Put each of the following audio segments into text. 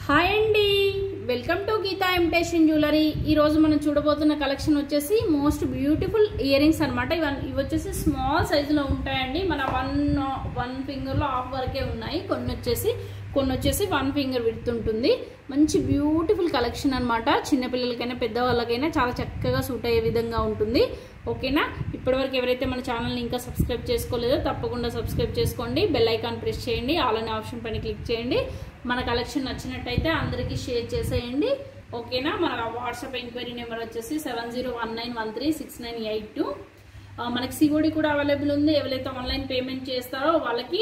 hi అండి welcome to Geetha imitation jewellery ఈ రోజు మనం చూడబోతున్న కలెక్షన్ వచ్చేసి మోస్ట్ బ్యూటిఫుల్ ఇయర్ రింగ్స్ అనమాట ఇవన్నీ ఇవి వచ్చేసి స్మాల్ సైజులో ఉంటాయండి మన వన్ వన్ ఫింగర్లో హాఫ్ వరకే ఉన్నాయి కొన్ని వచ్చేసి కొన్ని వచ్చేసి వన్ ఫింగర్ విడుతుంటుంది మంచి బ్యూటిఫుల్ కలెక్షన్ అనమాట చిన్నపిల్లలకైనా పెద్దవాళ్ళకైనా చాలా చక్కగా సూట్ అయ్యే విధంగా ఉంటుంది ఓకేనా ఇప్పటివరకు ఎవరైతే మన ఛానల్ని ఇంకా సబ్స్క్రైబ్ చేసుకోలేదో తప్పకుండా సబ్స్క్రైబ్ చేసుకోండి బెల్ ఐకాన్ ప్రెస్ చేయండి ఆల్ అనే ఆప్షన్ పైన క్లిక్ చేయండి మన కలెక్షన్ నచ్చినట్టయితే అందరికీ షేర్ చేసేయండి ఓకేనా మన వాట్సాప్ ఎంక్వైరీ నెంబర్ వచ్చేసి seven zero one nine one three six nine eight two మనకి సిఓడి కూడా అవైలబుల్ ఉంది ఎవరైతే ఆన్లైన్ పేమెంట్ చేస్తారో వాళ్ళకి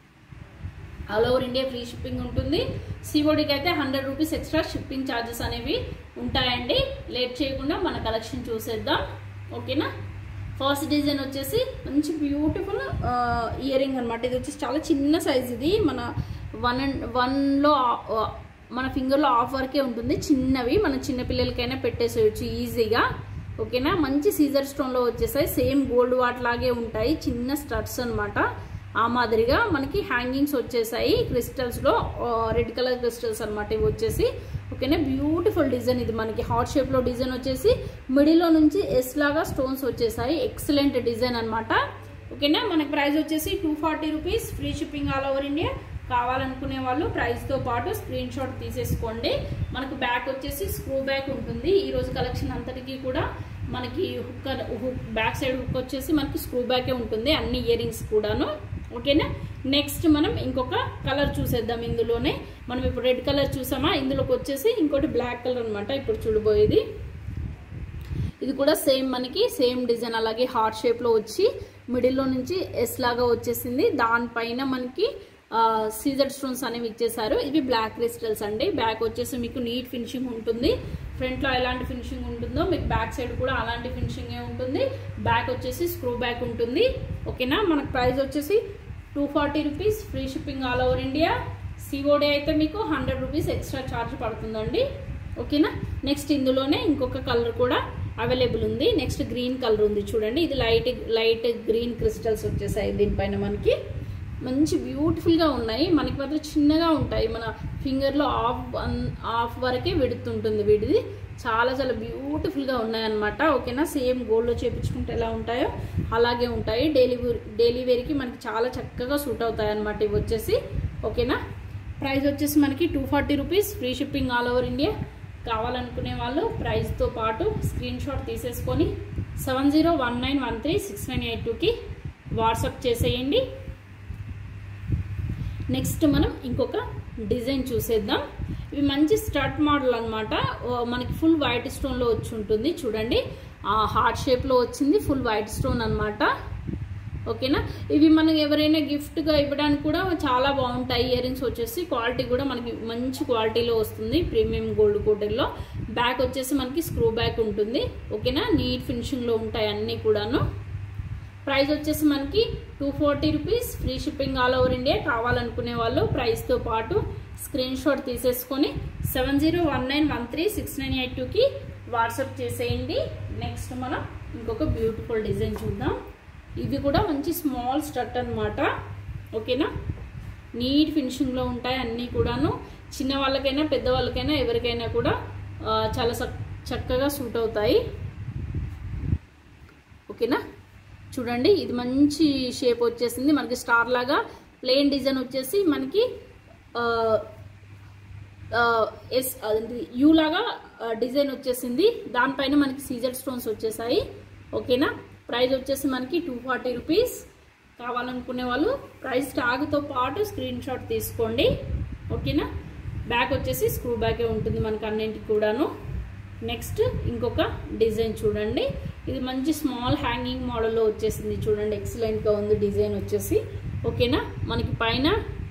all over India free shipping ఉంటుంది సిఓడికి అయితే hundred rupees extra shipping charges అనేవి ఉంటాయండి లేట్ చేయకుండా మన కలెక్షన్ చూసేద్దాం ఓకేనా ఫస్ట్ డిజైన్ వచ్చేసి మంచి బ్యూటిఫుల్ ఇయర్ రింగ్ అనమాట ఇది వచ్చేసి చాలా చిన్న సైజ్ ఇది మన వన్ అండ్ వన్లో మన ఫింగర్లో ఆఫ్ వరకే ఉంటుంది చిన్నవి మన చిన్న పిల్లలకైనా పెట్టేసేయచ్చు ఈజీగా ఓకేనా మంచి సీజర్ స్టోన్లో వచ్చేసాయి సేమ్ గోల్డ్ వాట్ లాగే ఉంటాయి చిన్న స్టడ్స్ అనమాట ఆ మాదిరిగా మనకి హ్యాంగింగ్స్ వచ్చేసాయి క్రిస్టల్స్లో రెడ్ కలర్ క్రిస్టల్స్ అనమాట ఇవి వచ్చేసి ఓకేనా బ్యూటిఫుల్ డిజైన్ ఇది మనకి హార్ట్ షేప్లో డిజైన్ వచ్చేసి మిడిల్లో నుంచి ఎస్ లాగా స్టోన్స్ వచ్చేసాయి ఎక్సలెంట్ డిజైన్ అనమాట ఓకేనా మనకి ప్రైస్ వచ్చేసి two forty rupees free shipping all over India కావాలనుకునే వాళ్ళు ప్రైస్తో పాటు స్క్రీన్ షాట్ తీసేసుకోండి మనకు బ్యాక్ వచ్చేసి స్క్రూ బ్యాక్ ఉంటుంది ఈ రోజు కలెక్షన్ అంతటికీ కూడా మనకి hook hook back side hook వచ్చేసి మనకి స్క్రూ బ్యాకే ఉంటుంది అన్ని ఇయర్ రింగ్స్ కూడాను ఓకేనా నెక్స్ట్ మనం ఇంకొక కలర్ చూసేద్దాం ఇందులోనే మనం ఇప్పుడు రెడ్ కలర్ చూసామా ఇందులోకి వచ్చేసి ఇంకోటి బ్లాక్ కలర్ అనమాట ఇప్పుడు చూడబోయేది ఇది కూడా సేమ్ మనకి సేమ్ డిజైన్ అలాగే హార్ట్ షేప్లో వచ్చి మిడిల్లో నుంచి ఎస్ లాగా వచ్చేసింది దానిపైన మనకి సీజర్ స్టోన్స్ అనేవి ఇచ్చేసారు ఇవి బ్లాక్ క్రిస్టల్స్ అండి బ్యాక్ వచ్చేసి మీకు నీట్ ఫినిషింగ్ ఉంటుంది ఫ్రంట్లో ఎలాంటి ఫినిషింగ్ ఉంటుందో మీకు బ్యాక్ సైడ్ కూడా అలాంటి ఫినిషింగే ఉంటుంది బ్యాక్ వచ్చేసి స్క్రూ బ్యాక్ ఉంటుంది ఓకేనా మనకు ప్రైస్ వచ్చేసి two forty rupees free shipping all over India COD అయితే మీకు హండ్రెడ్ రూపీస్ ఎక్స్ట్రా ఛార్జ్ పడుతుందండి ఓకేనా నెక్స్ట్ ఇందులోనే ఇంకొక కలర్ కూడా అవైలబుల్ ఉంది నెక్స్ట్ గ్రీన్ కలర్ ఉంది చూడండి ఇది లైట్ లైట్ గ్రీన్ క్రిస్టల్స్ వచ్చేసాయి దీనిపైన మనకి మంచి బ్యూటిఫుల్గా ఉన్నాయి మనకి మాత్రం చిన్నగా ఉంటాయి మన ఫింగర్లో ఆఫ్ ఆఫ్ వరకే విడుతుంటుంది వీటిది చాలా చాలా బ్యూటిఫుల్గా ఉన్నాయన్నమాట ఓకేనా సేమ్ గోల్డ్లో చేపించుకుంటే ఎలా ఉంటాయో అలాగే ఉంటాయి డైలీ డైలీ వేర్కి మనకి చాలా చక్కగా సూట్ అవుతాయి అనమాట ఇవి వచ్చేసి ఓకేనా ప్రైస్ వచ్చేసి మనకి two forty rupees free shipping all over India కావాలనుకునే వాళ్ళు ప్రైస్తో పాటు స్క్రీన్ షాట్ తీసేసుకొని seven zero one nine one three six nine eight టూకి వాట్సాప్ చేసేయండి నెక్స్ట్ మనం ఇంకొక డిజైన్ చూసేద్దాం ఇవి మంచి స్టర్ట్ మోడల్ అనమాట మనకి ఫుల్ వైట్ స్టోన్లో వచ్చి ఉంటుంది చూడండి హార్ట్ షేప్లో వచ్చింది ఫుల్ వైట్ స్టోన్ అనమాట ఓకేనా ఇవి మనకి ఎవరైనా గిఫ్ట్గా ఇవ్వడానికి కూడా చాలా బాగుంటాయి ఇయర్ రింగ్స్ వచ్చేసి క్వాలిటీ కూడా మనకి మంచి క్వాలిటీలో వస్తుంది ప్రీమియం గోల్డ్ కోటర్లో బ్యాక్ వచ్చేసి మనకి స్క్రూ బ్యాక్ ఉంటుంది ఓకేనా నీట్ ఫినిషింగ్లో ఉంటాయి అన్నీ కూడాను ప్రైస్ వచ్చేసి మనకి two forty rupees free shipping all over India కావాలనుకునే వాళ్ళు ప్రైస్తో పాటు స్క్రీన్ షాట్ తీసేసుకొని seven zero one nine one three six nine eight టూకి వాట్సాప్ చేసేయండి నెక్స్ట్ మనం ఇంకొక బ్యూటిఫుల్ డిజైన్ చూద్దాం ఇవి కూడా మంచి స్మాల్ స్టట్ అనమాట ఓకేనా నీట్ ఫినిషింగ్లో ఉంటాయి అన్నీ కూడాను చిన్న వాళ్ళకైనా పెద్దవాళ్ళకైనా ఎవరికైనా కూడా చాలా చక్కగా సూట్ అవుతాయి ఓకేనా చూడండి ఇది మంచి షేప్ వచ్చేసింది మనకి స్టార్ లాగా ప్లెయిన్ డిజైన్ వచ్చేసి మనకి ఎస్ అదేంటి యూ లాగా డిజైన్ వచ్చేసింది దానిపైన మనకి సీజర్ స్టోన్స్ వచ్చేసాయి ఓకేనా ప్రైస్ వచ్చేసి మనకి టూ ఫార్టీ రూపీస్ కావాలనుకునే వాళ్ళు ప్రైస్ ట్యాగ్తో పాటు స్క్రీన్ షాట్ తీసుకోండి ఓకేనా బ్యాక్ వచ్చేసి స్క్రూ బ్యాకే ఉంటుంది మనకి అన్నింటికి కూడాను నెక్స్ట్ ఇంకొక డిజైన్ చూడండి ఇది మంచి స్మాల్ హ్యాంగింగ్ మోడల్లో వచ్చేసింది చూడండి ఎక్సలెంట్గా ఉంది డిజైన్ వచ్చేసి ఓకేనా మనకి పైన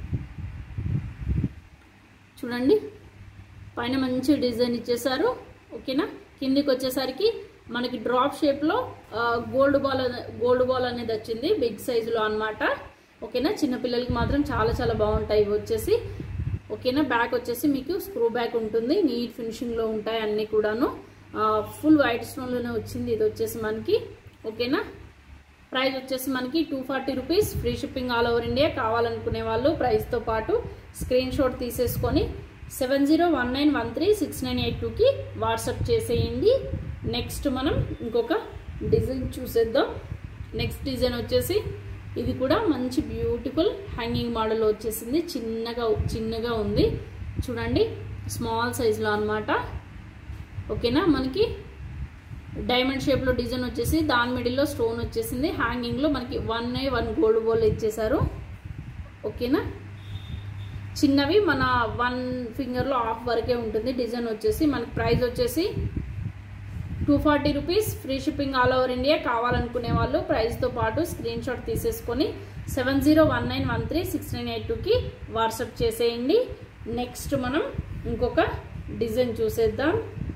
చూడండి పైన మంచి డిజైన్ ఇచ్చేసారు ఓకేనా కిందికి వచ్చేసరికి మనకి డ్రాప్ షేప్లో గోల్డ్ బాల్ గోల్డ్ బాల్ అనేది వచ్చింది బిగ్ సైజులో అనమాట ఓకేనా చిన్నపిల్లలకి మాత్రం చాలా చాలా బాగుంటాయి ఇవి వచ్చేసి ఓకేనా బ్యాక్ వచ్చేసి మీకు స్క్రూ బ్యాక్ ఉంటుంది నీట్ ఫినిషింగ్లో ఉంటాయి అన్నీ కూడాను ఫుల్ వైట్ స్టోన్లోనే వచ్చింది ఇది వచ్చేసి మనకి ఓకేనా ప్రైస్ వచ్చేసి మనకి two forty rupees free shipping all over India కావాలనుకునే వాళ్ళు ప్రైస్తో పాటు స్క్రీన్ షాట్ తీసేసుకొని seven zero one nine one three six nine eight టూకి వాట్సాప్ చేసేయండి నెక్స్ట్ మనం ఇంకొక డిజైన్ చూసేద్దాం నెక్స్ట్ డిజైన్ వచ్చేసి ఇది కూడా మంచి బ్యూటిఫుల్ హ్యాంగింగ్ మోడల్ వచ్చేసింది చిన్నగా చిన్నగా ఉంది చూడండి స్మాల్ సైజులో అనమాట ఓకేనా మనకి డైమండ్ షేప్లో డిజైన్ వచ్చేసి దాని మిడిల్లో స్టోన్ వచ్చేసింది హ్యాంగింగ్లో మనకి one A one gold ball ఇచ్చేసారు ఓకేనా చిన్నవి మన వన్ ఫింగర్లో హాఫ్ వరకే ఉంటుంది డిజైన్ వచ్చేసి మనకి ప్రైస్ వచ్చేసి two forty rupees free shipping all over India కావాలనుకునే వాళ్ళు ప్రైస్తో పాటు స్క్రీన్ షాట్ తీసేసుకొని seven zero one nine one three six nine eight టూకి వాట్సాప్ చేసేయండి నెక్స్ట్ మనం ఇంకొక డిజైన్ చూసేద్దాం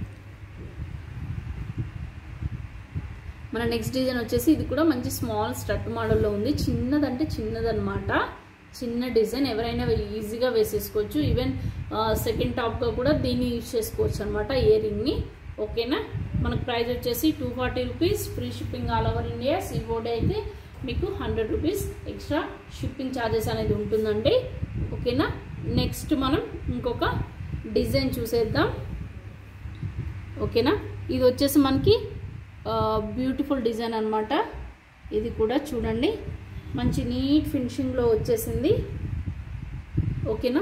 మన నెక్స్ట్ డిజైన్ వచ్చేసి ఇది కూడా మంచి స్మాల్ స్టట్ మోడల్లో ఉంది చిన్నదంటే చిన్నదనమాట చిన్న డిజైన్ ఎవరైనా ఈజీగా వేసేసుకోవచ్చు ఈవెన్ సెకండ్ టాప్గా కూడా దీన్ని యూజ్ చేసుకోవచ్చు అనమాట ఇయర్ రింగ్ని ఓకేనా మనకు ప్రైస్ వచ్చేసి two forty rupees free shipping all over India సీబోర్డ్ అయితే మీకు hundred rupees extra shipping charges అనేది ఉంటుందండి ఓకేనా నెక్స్ట్ మనం ఇంకొక డిజైన్ చూసేద్దాం ఓకేనా ఇది వచ్చేసి మనకి బ్యూటిఫుల్ డిజైన్ అనమాట ఇది కూడా చూడండి మంచి నీట్ ఫినిషింగ్లో వచ్చేసింది ఓకేనా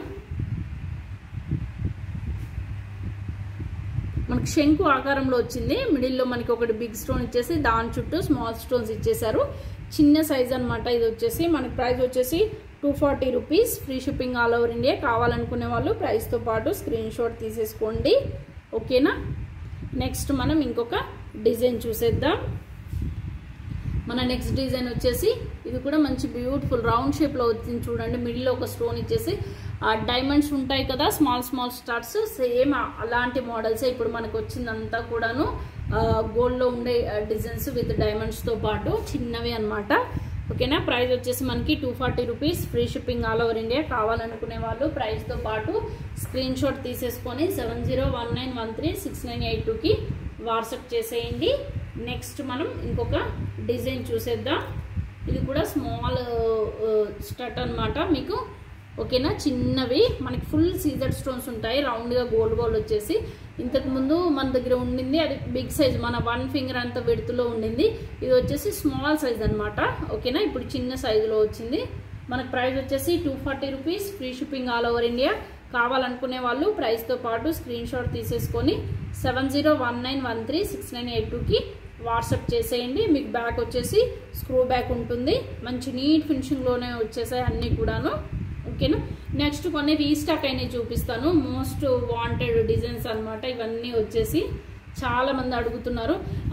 మనకి శంకు ఆకారంలో వచ్చింది మిడిల్లో మనకి ఒకటి బిగ్ స్టోన్ ఇచ్చేసి దాని చుట్టూ స్మాల్ స్టోన్స్ ఇచ్చేసారు చిన్న సైజ్ అనమాట ఇది వచ్చేసి మనకి ప్రైస్ వచ్చేసి two forty rupees free shipping all over India కావాలనుకునే వాళ్ళు ప్రైస్తో పాటు స్క్రీన్ షాట్ తీసేసుకోండి ఓకేనా నెక్స్ట్ మనం ఇంకొక డిజైన్ చూసేద్దాం మన నెక్స్ట్ డిజైన్ వచ్చేసి ఇది కూడా మంచి బ్యూటిఫుల్ రౌండ్ షేప్లో వచ్చింది చూడండి మిడిల్లో ఒక స్టోన్ ఇచ్చేసి ఆ డైమండ్స్ ఉంటాయి కదా స్మాల్ స్మాల్ స్టార్స్ సేమ్ అలాంటి మోడల్స్ ఇప్పుడు మనకు వచ్చిందంతా కూడాను గోల్డ్లో ఉండే డిజైన్స్ విత్ డైమండ్స్తో పాటు చిన్నవి అనమాట ఓకేనా ప్రైస్ వచ్చేసి మనకి two forty rupees free shipping all over India కావాలనుకునే వాళ్ళు ప్రైస్తో పాటు స్క్రీన్ షాట్ తీసేసుకొని seven zero one nine one three six nine eight టూకి వాట్సాప్ చేసేయండి నెక్స్ట్ మనం ఇంకొక డిజైన్ చూసేద్దాం ఇది కూడా స్మాల్ స్టట్ అనమాట మీకు ఓకేనా చిన్నవి మనకి ఫుల్ సీజర్ స్టోన్స్ ఉంటాయి రౌండ్గా గోల్డ్ గోల్డ్ వచ్చేసి ఇంతకు ముందు మన దగ్గర ఉండింది అది బిగ్ సైజ్ మన వన్ ఫింగర్ అంత విడుతులో ఉండింది ఇది వచ్చేసి స్మాల్ సైజ్ అనమాట ఓకేనా ఇప్పుడు చిన్న సైజులో వచ్చింది మనకు ప్రైస్ వచ్చేసి two forty rupees free shipping all over India కావాలనుకునే వాళ్ళు ప్రైస్తో పాటు స్క్రీన్ షాట్ తీసేసుకొని seven zero one nine one three six nine eight టూకి వాట్సాప్ చేసేయండి మీకు బ్యాక్ వచ్చేసి స్క్రూ బ్యాక్ ఉంటుంది మంచి నీట్ ఫినిషింగ్లోనే వచ్చేసాయి అన్నీ కూడాను ఓకేనా నెక్స్ట్ కొన్ని రీస్టాక్ అయినవి చూపిస్తాను మోస్ట్ వాంటెడ్ డిజైన్స్ అనమాట ఇవన్నీ వచ్చేసి చాలా మంది అడుగుతున్నారు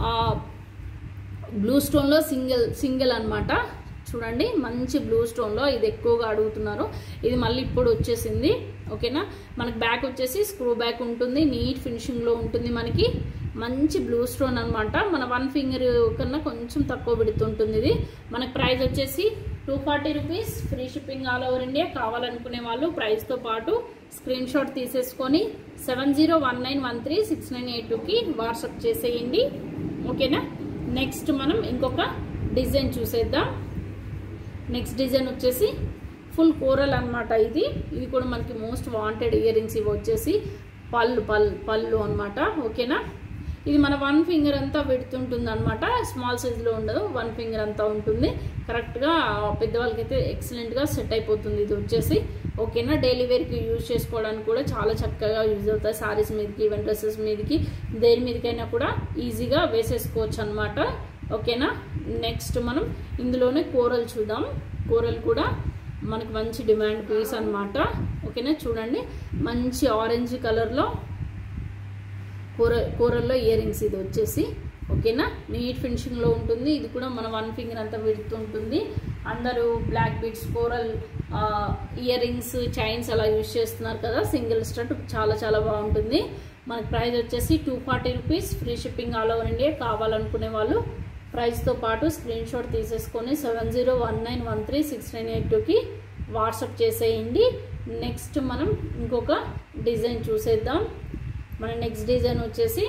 బ్లూ స్టోన్లో సింగిల్ సింగిల్ అనమాట చూడండి మంచి బ్లూ స్టోన్లో ఇది ఎక్కువగా అడుగుతున్నారు ఇది మళ్ళీ ఇప్పుడు వచ్చేసింది ఓకేనా మనకి బ్యాక్ వచ్చేసి స్క్రూ బ్యాక్ ఉంటుంది నీట్ ఫినిషింగ్లో ఉంటుంది మనకి మంచి బ్లూ స్టోన్ అనమాట మన వన్ ఫింగర్ కన్నా కొంచెం తక్కువ పెడుతుంటుంది ఇది మనకి ప్రైస్ వచ్చేసి two forty rupees free shipping all over India కావాలనుకునే వాళ్ళు ప్రైస్తో పాటు స్క్రీన్ షాట్ తీసేసుకొని seven zero one nine one three six nine eight టూకి వాట్సాప్ చేసేయండి ఓకేనా నెక్స్ట్ మనం ఇంకొక డిజైన్ చూసేద్దాం నెక్స్ట్ డిజైన్ వచ్చేసి ఫుల్ కూరల్ అనమాట ఇది ఇది కూడా మనకి మోస్ట్ వాంటెడ్ ఇయర్ రింగ్స్ ఇవి వచ్చేసి పళ్ళు పళ్ళు పళ్ళు అనమాట ఓకేనా ఇది మన వన్ ఫింగర్ అంతా పెడుతుంటుంది అనమాట స్మాల్ సైజులో ఉండదు వన్ ఫింగర్ అంతా ఉంటుంది కరెక్ట్గా పెద్దవాళ్ళకైతే ఎక్సలెంట్గా సెట్ అయిపోతుంది ఇది వచ్చేసి ఓకేనా డైలీ వేర్కి యూజ్ చేసుకోవడానికి కూడా చాలా చక్కగా యూజ్ అవుతాయి సారీస్ మీదకి ఈవెన్ డ్రెస్సెస్ మీదకి దేని మీదకైనా కూడా ఈజీగా వేసేసుకోవచ్చు అనమాట ఓకేనా నెక్స్ట్ మనం ఇందులోనే కూరలు చూద్దాం కూరలు కూడా మనకు మంచి డిమాండ్ పీస్ అనమాట ఓకేనా చూడండి మంచి ఆరెంజ్ కలర్లో కూర కూరల్లో ఇయర్ రింగ్స్ ఇది వచ్చేసి ఓకేనా నీట్ ఫినిషింగ్లో ఉంటుంది ఇది కూడా మన వన్ ఫింగర్ అంతా విడుతుంటుంది అందరూ black beads coral ear rings chains అలా యూజ్ చేస్తున్నారు కదా సింగిల్ స్టట్ చాలా చాలా బాగుంటుంది మనకి ప్రైస్ వచ్చేసి two forty rupees free shipping all over India కావాలనుకునే వాళ్ళు ప్రైస్తో పాటు స్క్రీన్ షాట్ తీసేసుకొని seven zero one nine one three six nine eight టూకి వాట్సాప్ చేసేయండి నెక్స్ట్ మనం ఇంకొక డిజైన్ చూసేద్దాం మన నెక్స్ట్ డిజైన్ వచ్చేసి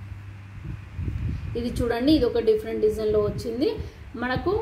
ఇది చూడండి ఇది ఒక డిఫరెంట్ డిజైన్లో వచ్చింది మనకు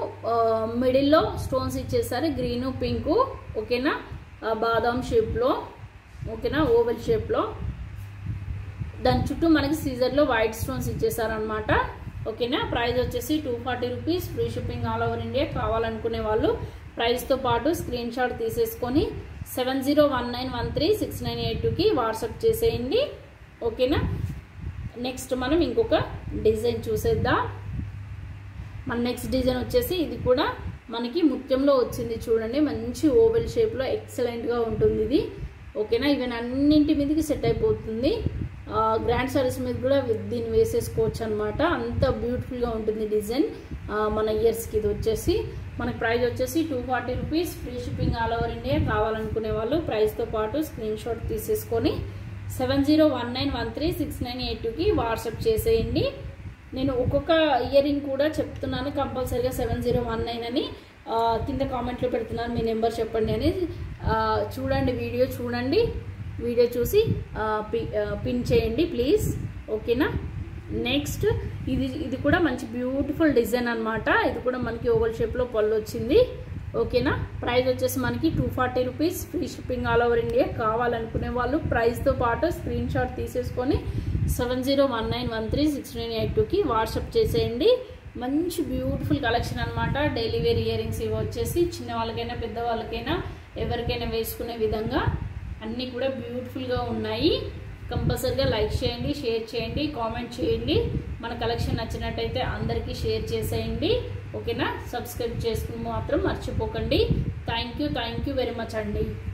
మిడిల్లో స్టోన్స్ ఇచ్చేసారు గ్రీను పింకు ఓకేనా బాదాం షేప్లో ఓకేనా ఓవెల్ షేప్లో దాని చుట్టూ మనకి సీజర్లో వైట్ స్టోన్స్ ఇచ్చేసారనమాట ఓకేనా ప్రైస్ వచ్చేసి two forty rupees free shipping all over India కావాలనుకునే వాళ్ళు ప్రైస్తో పాటు స్క్రీన్ షాట్ తీసేసుకొని seven zero one nine one three six nine eight టూకి వాట్సాప్ చేసేయండి ఓకేనా నెక్స్ట్ మనం ఇంకొక డిజైన్ చూసేద్దాం మన నెక్స్ట్ డిజైన్ వచ్చేసి ఇది కూడా మనకి ముత్యంలో వచ్చింది చూడండి మంచి ఓవెల్ షేప్లో ఎక్సలెంట్గా ఉంటుంది ఇది ఓకేనా ఈవెన్ అన్నింటి మీదకి సెట్ అయిపోతుంది గ్రాండ్ సారీస్ మీద కూడా దీన్ని వేసేసుకోవచ్చు అనమాట అంత బ్యూటిఫుల్గా ఉంటుంది డిజైన్ మన ఇయర్స్కి ఇది వచ్చేసి మనకి ప్రైస్ వచ్చేసి two forty rupees free shipping all over India కావాలనుకునే వాళ్ళు ప్రైస్తో పాటు స్క్రీన్ షాట్ తీసేసుకొని seven zero one nine one three six nine eight టూకి వాట్సాప్ చేసేయండి నేను ఒక్కొక్క ఇయర్ రింగ్ కూడా చెప్తున్నాను కంపల్సరీగా సెవెన్ జీరో వన్ నైన్ అని కింద కామెంట్లో పెడుతున్నాను మీ నెంబర్ చెప్పండి అని చూడండి వీడియో చూడండి వీడియో చూసి పిన్ చేయండి ప్లీజ్ ఓకేనా నెక్స్ట్ ఇది ఇది కూడా మంచి బ్యూటిఫుల్ డిజైన్ అనమాట ఇది కూడా మనకి ఓవల్ షేప్లో పళ్ళు వచ్చింది ఓకేనా ప్రైస్ వచ్చేసి మనకి two forty rupees free shipping all over India కావాలనుకునే వాళ్ళు ప్రైస్తో పాటు స్క్రీన్ షాట్ తీసేసుకొని seven zero one nine one three six nine eight టూకి వాట్సాప్ చేసేయండి మంచి బ్యూటిఫుల్ కలెక్షన్ అనమాట డైలీ వేర్ ఇయర్ రింగ్స్ ఇవి వచ్చేసి చిన్న వాళ్ళకైనా పెద్ద వాళ్ళకైనా ఎవరికైనా వేసుకునే విధంగా అన్నీ కూడా బ్యూటిఫుల్గా ఉన్నాయి కంపల్సరిగా లైక్ చేయండి షేర్ చేయండి కామెంట్ చేయండి మన కలెక్షన్ నచ్చినట్టయితే అందరికీ షేర్ చేసేయండి ఓకేనా సబ్స్క్రైబ్ చేసుకుని మాత్రం మర్చిపోకండి thank you thank you very much అండి